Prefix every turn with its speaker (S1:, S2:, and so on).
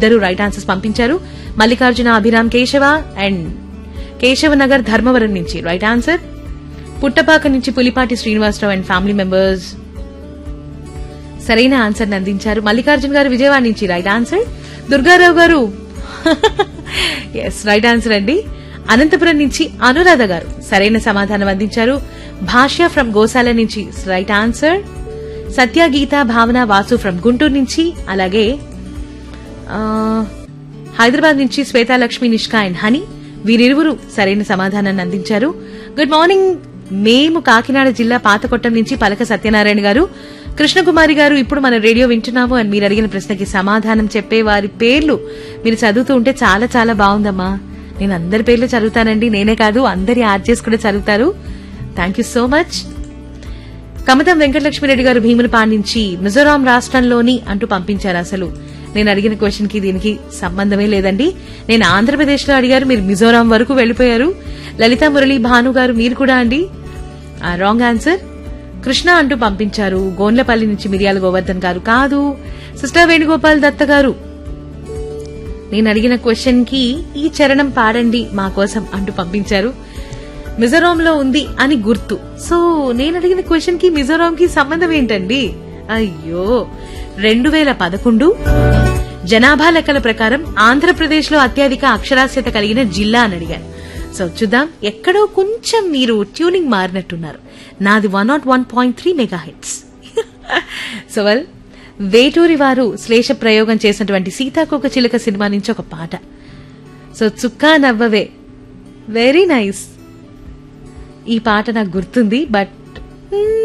S1: ఇద్దరు right answers పంపించారు Mallikarjuna Abhiram Keshava and Keshava Nagar Dharmavaram నుంచి రైట్ ఆన్సర్ పుట్టపాక నుంచి Pulipati Srinivasarao and family members సరైన ఆన్సర్ అందించారు మల్లికార్జున్ గారు విజయవాడ నుంచి రైట్ ఆన్సర్ దుర్గారావు గారు ఎస్ రైట్ ఆన్సర్ అండి అనంతపురం నుంచి అనురాధ గారు సరైన సమాధానం అందించారు భాష్య ఫ్రమ్ గోశాల నుంచి రైట్ ఆన్సర్ సత్య గీత భావన వాసు ఫ్రమ్ గుంటూరు నుంచి అలాగే ఆ, హైదరాబాద్ నుంచి శ్వేతాలక్ష్మి నిష్కా అండ్ హనీ వీరిరువురు సరైన సమాధానాన్ని అందించారు గుడ్ మార్నింగ్ మేము కాకినాడ జిల్లా పాతకొట్టం నుంచి పలక సత్యనారాయణ గారు కృష్ణకుమారి గారు ఇప్పుడు మన రేడియో వింటున్నాము అని మీరు అడిగిన ప్రశ్నకి సమాధానం చెప్పే వారి పేర్లు మీరు చదువుతూ ఉంటే చాలా చాలా బాగుందమ్మా నేను అందరి పేర్లు చదువుతానండి నేనే కాదు అందరి ఆర్జెస్ కూడా చదువుతారు thank you so much Kamatam Venkatalakshmireddy గారు భీమునిపాడు నుంచి మిజోరాం రాష్ట్రంలోని అంటూ పంపించారు అసలు నేను అడిగిన క్వశ్చన్ కి దీనికి సంబంధమే లేదండి నేను ఆంధ్రప్రదేశ్ లో అడిగారు మీరు మిజోరాం వరకు వెళ్లిపోయారు లలిత మురళి భాను గారు మీరు కూడా అండి రాంగ్ ఆన్సర్ కృష్ణ అంటూ పంపించారు గోన్లపల్లి నుంచి మిరియాల గోవర్ధన్ గారు కాదు సిస్టర్ వేణుగోపాల్ దత్త గారు నేను అడిగిన క్వశ్చన్ కి ఈ చరణం పాడండి మా కోసం అంటూ పంపించారు మిజోరాం లో ఉంది అని గుర్తు సో నేను అడిగిన క్వశ్చన్ కి మిజోరాం కి సంబంధం ఏంటండి అయ్యో రెండు వేల పదకొండు జనాభా లెక్కల ప్రకారం ఆంధ్రప్రదేశ్ లో అత్యధిక అక్షరాస్యత కలిగిన జిల్లా అని అడిగాను సో చూద్దాం ఎక్కడో కొంచెం మీరు ట్యూనింగ్ మారినట్టున్నారు నాది one naught one point three mega hits so well Veturi వారు శ్లేష ప్రయోగం చేసినటువంటి సీతాకోక చిలుక సినిమా నుంచి ఒక పాట సో చుక్కా నవ్వవే వెరీ నైస్ ఈ పాట నాకు గుర్తుంది బట్